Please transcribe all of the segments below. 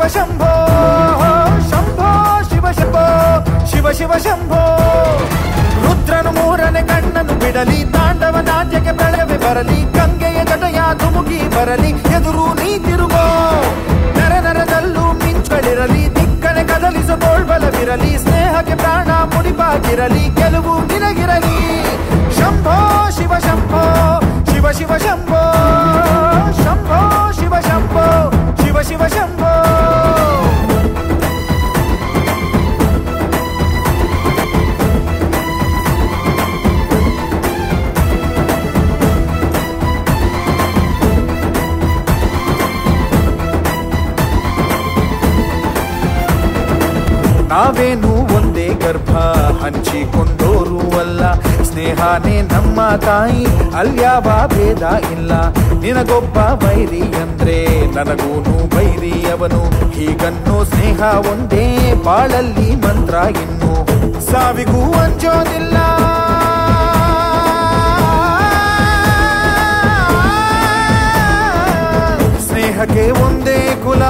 ಶಂಭೋ ಶಂಭೋ ಶಿವ ಶಂಭೋ ಶಿವ ಶಿವ ಶಂಭೋ ರುದ್ರನು ಮೂರನೇ ಕಣ್ಣನ್ನು ಬಿಡಲಿ ತಾಂಡವ ನಾಟ್ಯಕ್ಕೆ ಪ್ರಳಯವೇ ಬರಲಿ ಗಂಗೆಯ ಜಟಯ ಧುಮುಕಿ ಬರಲಿ ಎದುರು ನೀ ತಿರುಗೋ ನರ ನರದಲ್ಲೂ ಮಿಂಚುಗಳಿರಲಿ ದಿಕ್ಕನೆ ಕದಲಿಸೋ ತೋಳ್ಬಲವಿರಲಿ ಸ್ನೇಹಕ್ಕೆ ಪ್ರಾಣ ಮುಡಿಪಾಗಿರಲಿ ಗೆಲುವು ನಿನಗಿರಲಿ ಶಂಭೋ ಶಿವ ಶಂಭೋ ಶಿವ ಶಿವ ಶಂಭೋ ಶಂಭೋ ಶಿವ ಶಂಭೋ ಶಿವ ಶಿವ ಶಂಭೋ ನಾವೇನು ಒಂದೇ ಗರ್ಭ ಹಂಚಿಕೊಂಡೋರು ಅಲ್ಲ ಸ್ನೇಹನೇ ನಮ್ಮ ತಾಯಿ ಅಲ್ಯಾವ ಭೇದ ಇಲ್ಲ ನಿನಗೊಬ್ಬ ಬೈರಿ ಅಂದ್ರೆ ನನಗೂನು ಬೈರಿ ಅವನು ಹೀಗನ್ನೋ ಸ್ನೇಹ ಒಂದೇ ಬಾಳಲ್ಲಿ ಮಂತ್ರ ಇನ್ನು ಸಾವಿಗೂ ಅಂಜೋದಿಲ್ಲ ಸ್ನೇಹಕ್ಕೆ ಒಂದೇ ಕುಲ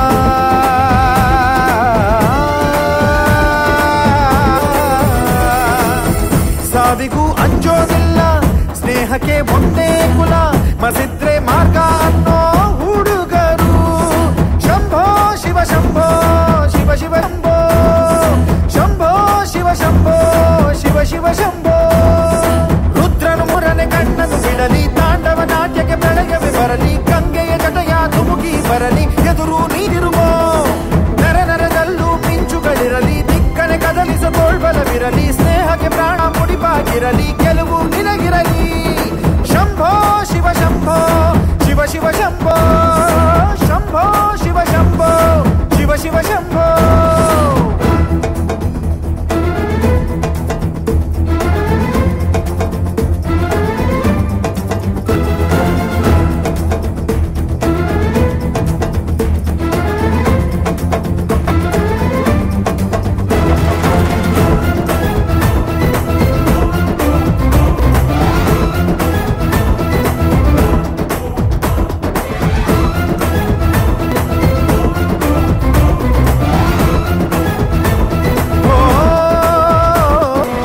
ಸಾವಿಗೂ ಅಂಜೋದಿಲ್ಲ ಸ್ನೇಹಕ್ಕೆ ಒಂದೇ ಕುಲ ಮಸಿದ್ರೆ ಮಾರ್ಗ ಅನ್ನೋ ಹುಡುಗರು ಶಂಭೋ ಶಿವ ಶಂಭೋ ಶಿವ ಶಿವ ಶಂಭೋ ಶಂಭೋ ಶಿವ ಶಂಭೋ ಶಿವ ಶಿವ ಶಂಭೋ ರುದ್ರನು ಮುರನೆ ಕಣ್ಣನ್ನು ಬಿಡಲಿ ತಾಂಡವ ನಾಟ್ಯಕ್ಕೆ ಬೆಳಗವೆ ಬರಲಿ ಗಂಗೆಯ ಜಟಯ ಧುಮುಕಿ ಬರಲಿ ಎದುರು ನೀರಿರುಗೋ ನರ ನರದಲ್ಲೂ ಮಿಂಚುಗಳಿರಲಿ ದಿಕ್ಕನೆ ಕದಲಿಸೋ ತೋಳ್ಬಲವಿರಲಿ ಸ್ನೇಹಕ್ಕೆ ಪ್ರಾಣ ಮುಡಿಪಾಗಿರಲಿ ಗೆಲುವು ನಿನಗಿರಲಿ ಶಂಭೋ ಶಿವ ಶಂಭೋ ಶಿವ ಶಿವ ಶಂಭೋ ಶಂಭೋ ಶಿವ ಶಂಭೋ ಶಿವ ಶಿವ ಶಂಭೋ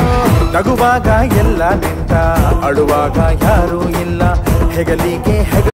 ನಗುವಾಗ ಎಲ್ಲ ನಿಂತ ಅಳುವಾಗ ಯಾರೂ ಇಲ್ಲ ಹೆಗಲಿಗೆ ಹೆಗ